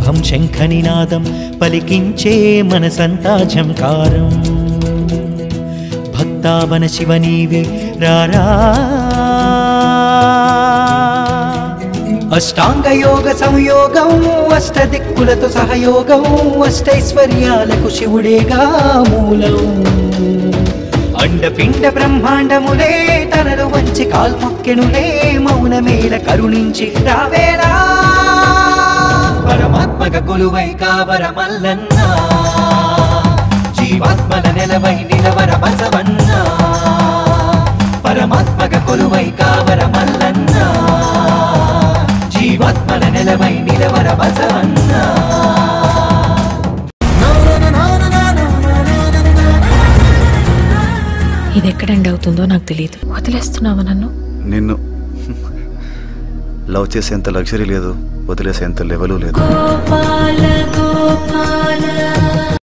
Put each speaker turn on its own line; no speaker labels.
శుభం శంఖనినాదం పలికించే మనసంతా ఝంకారం భక్తావన శివ నీవే రారా అష్టాంగ యోగ సంయోగం అష్ట దిక్కులతో సహయోగం అష్టైశ్వర్యాలకు శివుడేగా మూలం అండపిండ బ్రహ్మాండములే తనలు వంచి కాల్మొక్కెనులే మౌనమేల కరుణించి రావేలా పరమాత్మక కొలువై కావర మల్లన్న జీవాత్మల నెలవై నిలవర బసవన్న పరమాత్మక కొలువై కావర మల్లన్న జీవాత్మల నెలవై నిలవర బసవన్న
ఇది ఎక్కడ ఎండ్ అవుతుందో నాకు తెలియదు వదిలేస్తున్నావా నన్ను
నిన్ను లవ్ చేసేంత లగ్జరీ లేదు వదిలేసేంత లెవెలు లేదు
గోపాల